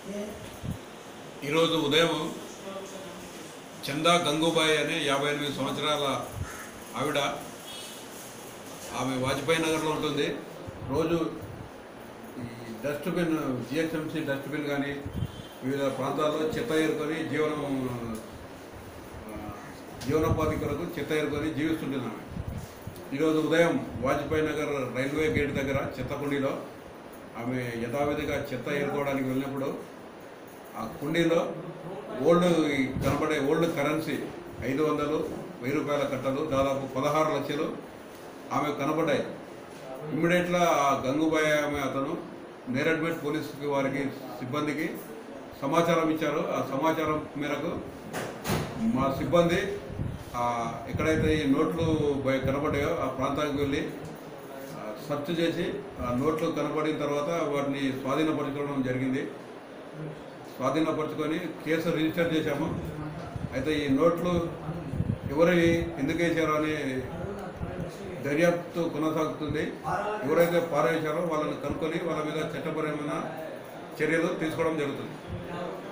ఈరోజు ఉదయం చందా గంగూబాయి అనే యాభై ఎనిమిది సంవత్సరాల ఆవిడ ఆమె వాజ్పేయి నగర్లో ఉంటుంది రోజు ఈ డస్ట్బిన్ జిహెచ్ఎంసీ డస్ట్బిన్ కానీ వివిధ ప్రాంతాల్లో చెత్త ఏరుకొని జీవనం ఆ, జీవనోపాధి కొరకు చెత్త ఏరుకొని జీవిస్తుంటుంది ఆమె ఈరోజు ఉదయం వాజ్పేయి నగర్ రైల్వే గేట్ దగ్గర చెత్త కుండీలో ఆమె యథావిధిగా చెత్త ఏరుకోవడానికి వెళ్ళినప్పుడు ఆ కుండీలో ఓల్డ్ ఈ కనబడే ఓల్డ్ కరెన్సీ ఐదు వందలు వెయ్యి రూపాయల కట్టలు దాదాపు పదహారు లక్షలు ఆమె కనబడ్డాయి ఇమ్మీడియట్గా ఆ గంగుబాయ్ ఆమె అతను నేరడ్మెట్ పోలీసుకి వారికి సిబ్బందికి సమాచారం ఇచ్చారు ఆ సమాచారం మేరకు మా సిబ్బంది ఆ ఎక్కడైతే ఈ నోట్లు బయ- కనబడ్డాయో ఆ ప్రాంతానికి వెళ్ళి ఆ, సెర్చ్ చేసి ఆ నోట్లు కనబడిన తర్వాత వాటిని స్వాధీనపరచుకోవడం జరిగింది స్వాధీనపరచుకొని కేసు రిజిస్టర్ చేశాము అయితే ఈ నోట్లు ఎవరి ఎందుకు వేశారో అని దర్యాప్తు కొనసాగుతుంది ఎవరైతే పారేశారో వాళ్ళని కనుక్కొని వాళ్ళ మీద చట్టపరమైన చర్యలు తీసుకోవడం జరుగుతుంది